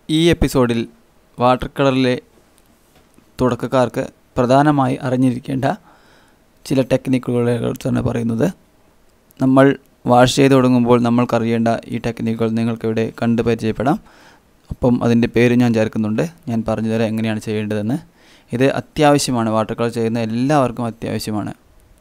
ഈ എപ്പിസോഡിൽ വാട്ടർ കളറിലെ തുടക്കക്കാർക്ക് പ്രധാനമായി അറിഞ്ഞിരിക്കേണ്ട ചില ടെക്നിക്കുകളെ കുറിച്ചാണ് പറയുന്നത് നമ്മൾ വാഷ് ചെയ്ത് തുടങ്ങുമ്പോൾ നമ്മൾക്കറിയേണ്ട ഈ ടെക്നിക്കുകൾ നിങ്ങൾക്കിവിടെ കണ്ട് പരിചയപ്പെടാം അപ്പം അതിൻ്റെ പേര് ഞാൻ ചേർക്കുന്നുണ്ട് ഞാൻ പറഞ്ഞു തരാം എങ്ങനെയാണ് ചെയ്യേണ്ടതെന്ന് ഇത് അത്യാവശ്യമാണ് വാട്ടർ കളർ ചെയ്യുന്ന എല്ലാവർക്കും അത്യാവശ്യമാണ്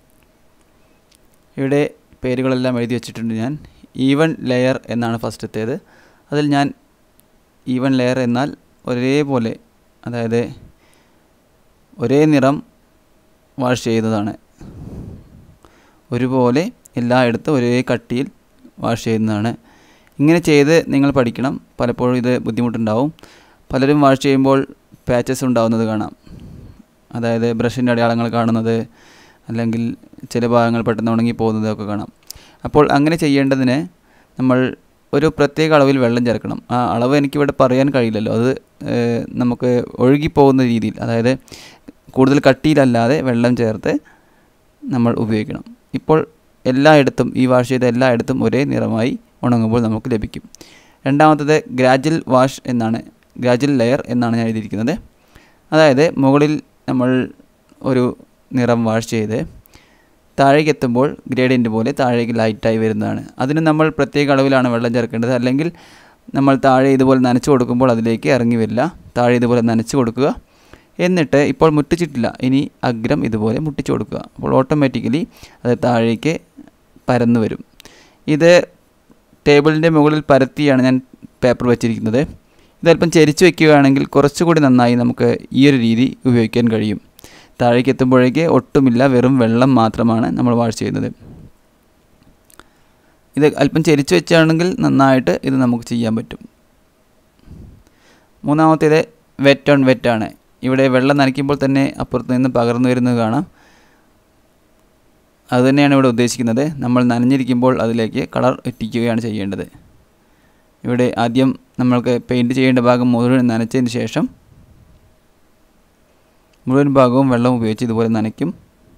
ഇവിടെ പേരുകളെല്ലാം എഴുതി വെച്ചിട്ടുണ്ട് ഞാൻ ഈവൻ ലെയർ എന്നാണ് ഫസ്റ്റത്തേത് അതിൽ ഞാൻ ഈവൻ ലെയർ എന്നാൽ ഒരേപോലെ അതായത് ഒരേ നിറം വാഷ് ചെയ്യുന്നതാണ് ഒരുപോലെ എല്ലായിടത്തും ഒരേ കട്ടിയിൽ വാഷ് ചെയ്യുന്നതാണ് ഇങ്ങനെ ചെയ്ത് നിങ്ങൾ പഠിക്കണം പലപ്പോഴും ഇത് ബുദ്ധിമുട്ടുണ്ടാവും പലരും വാഷ് ചെയ്യുമ്പോൾ പാച്ചസ് ഉണ്ടാവുന്നത് കാണാം അതായത് ബ്രഷിൻ്റെ അടയാളങ്ങൾ കാണുന്നത് അല്ലെങ്കിൽ ചില ഭാഗങ്ങൾ പെട്ടെന്ന് ഉണങ്ങി പോകുന്നതൊക്കെ കാണാം അപ്പോൾ അങ്ങനെ ചെയ്യേണ്ടതിന് നമ്മൾ ഒരു പ്രത്യേക അളവിൽ വെള്ളം ചേർക്കണം ആ അളവ് എനിക്കിവിടെ പറയാൻ കഴിയില്ലല്ലോ അത് ഏഹ്, നമുക്ക് ഒഴുകിപ്പോകുന്ന രീതിയിൽ അതായത് കൂടുതൽ കട്ടിയിലല്ലാതെ വെള്ളം ചേർത്ത് നമ്മൾ ഉപയോഗിക്കണം ഇപ്പോൾ എല്ലായിടത്തും ഈ വാഷ് ചെയ്ത എല്ലായിടത്തും ഒരേ നിറമായി ഉണങ്ങുമ്പോൾ നമുക്ക് ലഭിക്കും രണ്ടാമത്തത് ഗ്രാജുവൽ വാഷ് എന്നാണ് ഗ്രാജുവൽ ലെയർ എന്നാണ് ഞാൻ എഴുതിയിരിക്കുന്നത് അതായത് മുകളിൽ നമ്മൾ ഒരു നിറം വാഷ് ചെയ്ത് താഴേക്ക് എത്തുമ്പോൾ ഗ്രേഡിയൻ്റ് പോലെ താഴേക്ക് ലൈറ്റായി വരുന്നതാണ് അതിന് നമ്മൾ പ്രത്യേക അളവിലാണ് വെള്ളം ചേർക്കേണ്ടത് അല്ലെങ്കിൽ നമ്മൾ താഴെ ഇതുപോലെ നനച്ച് കൊടുക്കുമ്പോൾ അതിലേക്ക് ഇറങ്ങി വരില്ല താഴെ ഇതുപോലെ നനച്ച് കൊടുക്കുക എന്നിട്ട് ഇപ്പോൾ മുട്ടിച്ചിട്ടില്ല ഇനി അഗ്രം ഇതുപോലെ മുട്ടിച്ചു കൊടുക്കുക അപ്പോൾ ഓട്ടോമാറ്റിക്കലി അത് താഴേക്ക് പരന്നു വരും ഇത് ടേബിളിൻ്റെ മുകളിൽ പരത്തിയാണ് ഞാൻ പേപ്പർ വെച്ചിരിക്കുന്നത് ഇതല്പം ചെരിച്ച് വെക്കുകയാണെങ്കിൽ കുറച്ചുകൂടി നന്നായി നമുക്ക് ഈ ഒരു രീതി ഉപയോഗിക്കാൻ കഴിയും താഴേക്ക് എത്തുമ്പോഴേക്ക് ഒട്ടുമില്ല വെറും വെള്ളം മാത്രമാണ് നമ്മൾ വാഷ് ചെയ്യുന്നത് ഇത് അല്പം ചെരിച്ച് വെച്ചാണെങ്കിൽ നന്നായിട്ട് ഇത് നമുക്ക് ചെയ്യാൻ പറ്റും മൂന്നാമത്തേത് വെറ്റ് ഓൺ വെറ്റ് ആണ് ഇവിടെ വെള്ളം നനയ്ക്കുമ്പോൾ തന്നെ അപ്പുറത്ത് നിന്ന് പകർന്നു വരുന്നത് കാണാം അതുതന്നെയാണ് ഇവിടെ ഉദ്ദേശിക്കുന്നത് നമ്മൾ നനഞ്ഞിരിക്കുമ്പോൾ അതിലേക്ക് കളർ എത്തിക്കുകയാണ് ചെയ്യേണ്ടത് ഇവിടെ ആദ്യം നമ്മൾക്ക് പെയിൻറ്റ് ചെയ്യേണ്ട ഭാഗം മുഴുവൻ നനച്ചതിന് ശേഷം മുഴുവൻ ഭാഗവും വെള്ളം ഉപയോഗിച്ച് ഇതുപോലെ നനയ്ക്കും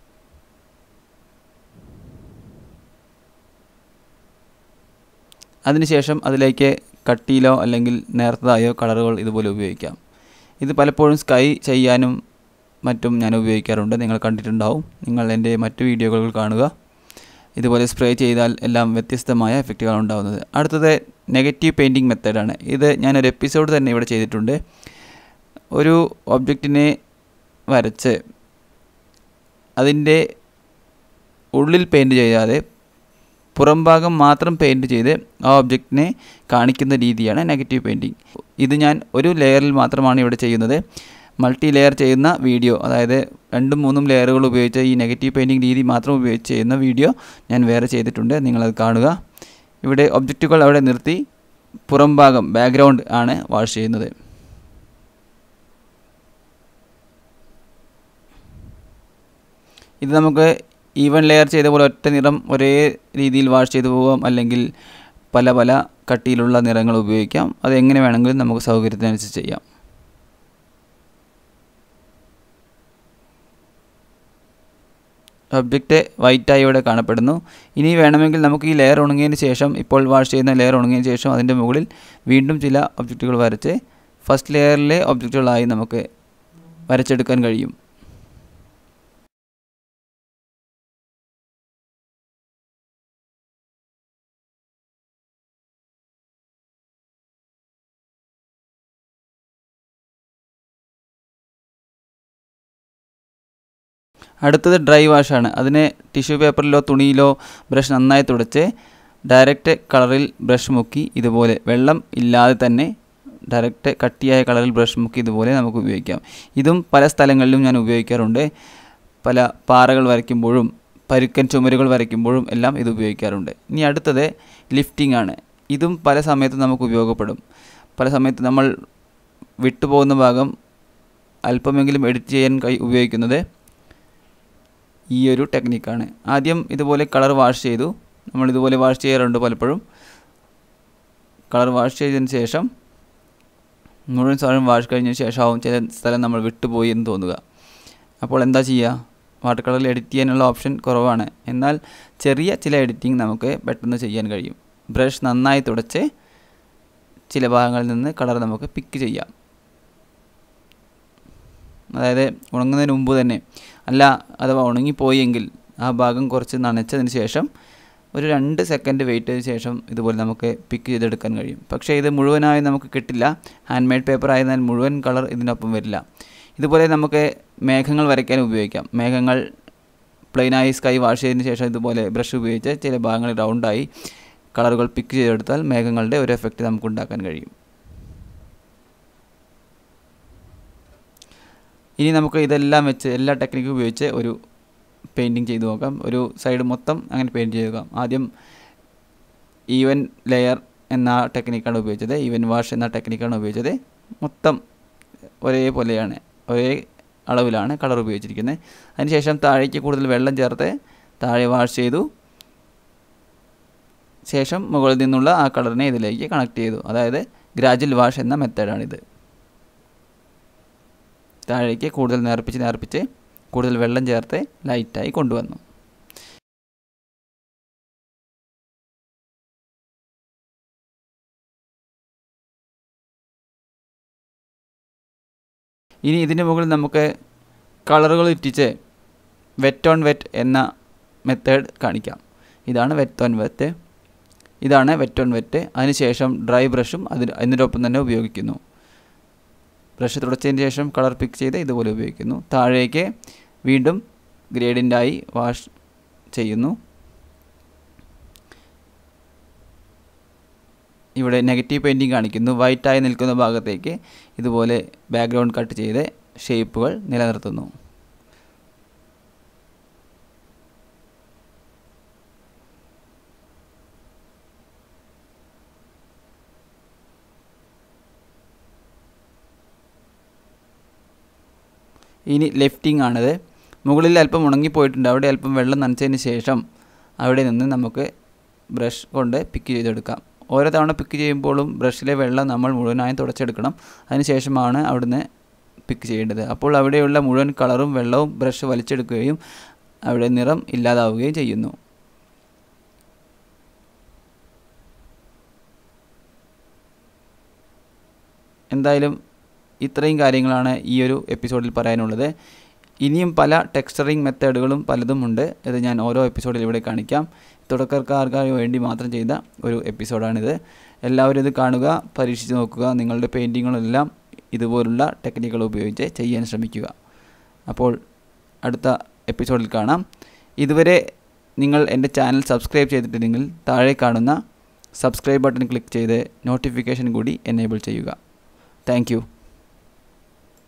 അതിനുശേഷം അതിലേക്ക് കട്ടിയിലോ അല്ലെങ്കിൽ നേർത്തതായോ കളറുകൾ ഇതുപോലെ ഉപയോഗിക്കാം ഇത് പലപ്പോഴും സ്കൈ ചെയ്യാനും മറ്റും ഞാൻ ഉപയോഗിക്കാറുണ്ട് നിങ്ങൾ കണ്ടിട്ടുണ്ടാവും നിങ്ങൾ എൻ്റെ മറ്റു വീഡിയോകൾ കാണുക ഇതുപോലെ സ്പ്രേ ചെയ്താൽ എല്ലാം വ്യത്യസ്തമായ എഫക്റ്റുകൾ ഉണ്ടാകുന്നത് അടുത്തത് നെഗറ്റീവ് പെയിൻറ്റിംഗ് മെത്തേഡാണ് ഇത് ഞാനൊരു എപ്പിസോഡ് തന്നെ ഇവിടെ ചെയ്തിട്ടുണ്ട് ഒരു ഒബ്ജക്റ്റിനെ വരച്ച് അതിൻ്റെ ഉള്ളിൽ പെയിൻറ്റ് ചെയ്യാതെ പുറം ഭാഗം മാത്രം പെയിൻറ്റ് ചെയ്ത് ആ ഒബ്ജക്റ്റിനെ കാണിക്കുന്ന രീതിയാണ് നെഗറ്റീവ് പെയിൻറ്റിങ് ഇത് ഞാൻ ഒരു ലെയറിൽ മാത്രമാണ് ഇവിടെ ചെയ്യുന്നത് മൾട്ടി ലെയർ ചെയ്യുന്ന വീഡിയോ അതായത് രണ്ടും മൂന്നും ലെയറുകൾ ഉപയോഗിച്ച് ഈ നെഗറ്റീവ് പെയിൻറ്റിങ് രീതി മാത്രം ഉപയോഗിച്ച് ചെയ്യുന്ന വീഡിയോ ഞാൻ വേറെ ചെയ്തിട്ടുണ്ട് നിങ്ങളത് കാണുക ഇവിടെ ഒബ്ജക്റ്റുകൾ അവിടെ നിർത്തി പുറം ഭാഗം ബാക്ക്ഗ്രൗണ്ട് ആണ് വാഷ് ചെയ്യുന്നത് ഇത് നമുക്ക് ഈവൻ ലെയർ ചെയ്ത പോലെ ഒറ്റ നിറം ഒരേ രീതിയിൽ വാഷ് ചെയ്തു പോകാം അല്ലെങ്കിൽ പല പല കട്ടിയിലുള്ള നിറങ്ങൾ ഉപയോഗിക്കാം അത് എങ്ങനെ വേണമെങ്കിലും നമുക്ക് സൗകര്യത്തിനനുസരിച്ച് ചെയ്യാം ഒബ്ജക്റ്റ് വൈറ്റായി ഇവിടെ കാണപ്പെടുന്നു ഇനി വേണമെങ്കിൽ നമുക്ക് ഈ ലെയർ ഉണങ്ങിയതിന് ശേഷം ഇപ്പോൾ വാഷ് ചെയ്യുന്ന ലെയർ ഉണങ്ങിയതിന് ശേഷം അതിൻ്റെ മുകളിൽ വീണ്ടും ചില ഒബ്ജക്റ്റുകൾ വരച്ച് ഫസ്റ്റ് ലെയറിലെ ഒബ്ജക്റ്റുകളായി നമുക്ക് വരച്ചെടുക്കാൻ കഴിയും അടുത്തത് ഡ്രൈ വാഷാണ് അതിന് ടിഷ്യൂ പേപ്പറിലോ തുണിയിലോ ബ്രഷ് നന്നായി തുടച്ച് ഡയറക്റ്റ് കളറിൽ ബ്രഷ് മുക്കി ഇതുപോലെ വെള്ളം ഇല്ലാതെ തന്നെ ഡയറക്റ്റ് കട്ടിയായ കളറിൽ ബ്രഷ് മുക്കി ഇതുപോലെ നമുക്ക് ഉപയോഗിക്കാം ഇതും പല സ്ഥലങ്ങളിലും ഞാൻ ഉപയോഗിക്കാറുണ്ട് പല പാറകൾ വരയ്ക്കുമ്പോഴും പരുക്കൻ ചുമരുകൾ വരയ്ക്കുമ്പോഴും എല്ലാം ഇത് ഉപയോഗിക്കാറുണ്ട് ഇനി അടുത്തത് ലിഫ്റ്റിംഗ് ആണ് ഇതും പല സമയത്തും നമുക്ക് ഉപയോഗപ്പെടും പല സമയത്ത് നമ്മൾ വിട്ടുപോകുന്ന ഭാഗം അല്പമെങ്കിലും എഡിറ്റ് ചെയ്യാൻ കൈ ഉപയോഗിക്കുന്നത് ഈ ഒരു ടെക്നിക്കാണ് ആദ്യം ഇതുപോലെ കളർ വാഷ് ചെയ്തു നമ്മൾ ഇതുപോലെ വാഷ് ചെയ്യാറുണ്ട് പലപ്പോഴും കളർ വാഷ് ചെയ്തതിന് ശേഷം മുഴുവൻ സാധനം വാഷ് കഴിഞ്ഞതിന് ശേഷമാവും ചില സ്ഥലം നമ്മൾ വിട്ടുപോയി എന്ന് തോന്നുക അപ്പോൾ എന്താ ചെയ്യുക വാട്ടർ കളറിൽ എഡിറ്റ് ചെയ്യാനുള്ള ഓപ്ഷൻ കുറവാണ് എന്നാൽ ചെറിയ ചില എഡിറ്റിംഗ് നമുക്ക് പെട്ടെന്ന് ചെയ്യാൻ കഴിയും ബ്രഷ് നന്നായി തുടച്ച് ചില ഭാഗങ്ങളിൽ നിന്ന് കളർ നമുക്ക് പിക്ക് ചെയ്യാം അതായത് ഉണങ്ങുന്നതിന് മുമ്പ് തന്നെ അല്ല അഥവാ ഉണങ്ങിപ്പോയി എങ്കിൽ ആ ഭാഗം കുറച്ച് നനച്ചതിന് ശേഷം ഒരു രണ്ട് സെക്കൻഡ് വെയിറ്റ് ചെയ്തതിന് ശേഷം ഇതുപോലെ നമുക്ക് പിക്ക് ചെയ്തെടുക്കാൻ കഴിയും പക്ഷേ ഇത് മുഴുവനായി നമുക്ക് കിട്ടില്ല ഹാൻഡ് മെയ്ഡ് പേപ്പർ ആയതിനാൽ മുഴുവൻ കളർ ഇതിനൊപ്പം വരില്ല ഇതുപോലെ നമുക്ക് മേഘങ്ങൾ വരയ്ക്കാൻ ഉപയോഗിക്കാം മേഘങ്ങൾ പ്ലെയിനായി സ്കൈ വാഷ് ചെയ്തതിന് ശേഷം ഇതുപോലെ ബ്രഷ് ഉപയോഗിച്ച് ചില ഭാഗങ്ങൾ റൗണ്ടായി കളറുകൾ പിക്ക് ചെയ്തെടുത്താൽ മേഘങ്ങളുടെ ഒരു എഫക്റ്റ് നമുക്ക് ഉണ്ടാക്കാൻ കഴിയും ഇനി നമുക്ക് ഇതെല്ലാം വെച്ച് എല്ലാ ടെക്നിക്കും ഉപയോഗിച്ച് ഒരു പെയിൻറ്റിങ് ചെയ്ത് നോക്കാം ഒരു സൈഡ് മൊത്തം അങ്ങനെ പെയിൻറ്റ് ചെയ്ത് നോക്കാം ആദ്യം ഈവൻ ലെയർ എന്ന ടെക്നിക്കാണ് ഉപയോഗിച്ചത് ഈവൻ വാഷ് എന്ന ടെക്നിക്കാണ് ഉപയോഗിച്ചത് മൊത്തം ഒരേപോലെയാണ് ഒരേ അളവിലാണ് കളർ ഉപയോഗിച്ചിരിക്കുന്നത് അതിനുശേഷം താഴേക്ക് കൂടുതൽ വെള്ളം ചേർത്ത് താഴെ വാഷ് ചെയ്തു ശേഷം മുകളിൽ നിന്നുള്ള ആ കളറിനെ ഇതിലേക്ക് കണക്ട് ചെയ്തു അതായത് ഗ്രാജുവൽ വാഷ് എന്ന മെത്തേഡാണിത് താഴേക്ക് കൂടുതൽ നേർപ്പിച്ച് നേർപ്പിച്ച് കൂടുതൽ വെള്ളം ചേർത്ത് ലൈറ്റായി കൊണ്ടുവന്നു ഇനി ഇതിന് മുകളിൽ നമുക്ക് കളറുകൾ ഇറ്റിച്ച് വെറ്റ് ഓൺ വെറ്റ് എന്ന മെത്തേഡ് കാണിക്കാം ഇതാണ് വെറ്റ് ഓൺ വെറ്റ് ഇതാണ് വെറ്റ് ഓൺ വെറ്റ് അതിനുശേഷം ഡ്രൈ ബ്രഷും അതിന് അതിനോടൊപ്പം തന്നെ ഉപയോഗിക്കുന്നു ബ്രഷ് തുടച്ചതിന് ശേഷം കളർ പിക്ക് ചെയ്ത് ഇതുപോലെ ഉപയോഗിക്കുന്നു താഴേക്ക് വീണ്ടും ഗ്രേഡിൻ്റായി വാഷ് ചെയ്യുന്നു ഇവിടെ നെഗറ്റീവ് പെയിൻറ്റിങ് കാണിക്കുന്നു വൈറ്റായി നിൽക്കുന്ന ഭാഗത്തേക്ക് ഇതുപോലെ ബാക്ക്ഗ്രൗണ്ട് കട്ട് ചെയ്ത് ഷേപ്പുകൾ നിലനിർത്തുന്നു ഇനി ലെഫ്റ്റിംഗ് ആണിത് മുകളിൽ അല്പം ഉണങ്ങിപ്പോയിട്ടുണ്ട് അവിടെ അല്പം വെള്ളം നനച്ചതിന് ശേഷം അവിടെ നിന്ന് നമുക്ക് ബ്രഷ് കൊണ്ട് പിക്ക് ചെയ്തെടുക്കാം ഓരോ തവണ പിക്ക് ചെയ്യുമ്പോഴും ബ്രഷിലെ വെള്ളം നമ്മൾ മുഴുവനായും തുടച്ചെടുക്കണം അതിനുശേഷമാണ് അവിടുന്ന് പിക്ക് ചെയ്യേണ്ടത് അപ്പോൾ അവിടെയുള്ള മുഴുവൻ കളറും വെള്ളവും ബ്രഷ് വലിച്ചെടുക്കുകയും അവിടെ നിറം ഇല്ലാതാവുകയും ചെയ്യുന്നു എന്തായാലും ഇത്രയും കാര്യങ്ങളാണ് ഈ ഒരു എപ്പിസോഡിൽ പറയാനുള്ളത് ഇനിയും പല ടെക്സ്ചറിങ് മെത്തേഡുകളും പലതും ഉണ്ട് ഇത് ഞാൻ ഓരോ എപ്പിസോഡിൽ ഇവിടെ കാണിക്കാം തുടക്കക്കാർക്ക് വേണ്ടി മാത്രം ചെയ്ത ഒരു എപ്പിസോഡാണിത് എല്ലാവരും ഇത് കാണുക പരീക്ഷിച്ച് നോക്കുക നിങ്ങളുടെ പെയിൻറ്റിങ്ങുകളെല്ലാം ഇതുപോലുള്ള ടെക്നിക്കുകൾ ഉപയോഗിച്ച് ചെയ്യാൻ ശ്രമിക്കുക അപ്പോൾ അടുത്ത എപ്പിസോഡിൽ കാണാം ഇതുവരെ നിങ്ങൾ എൻ്റെ ചാനൽ സബ്സ്ക്രൈബ് ചെയ്തിട്ടുണ്ടെങ്കിൽ താഴെ കാണുന്ന സബ്സ്ക്രൈബ് ബട്ടൺ ക്ലിക്ക് ചെയ്ത് നോട്ടിഫിക്കേഷൻ കൂടി എനേബിൾ ചെയ്യുക താങ്ക്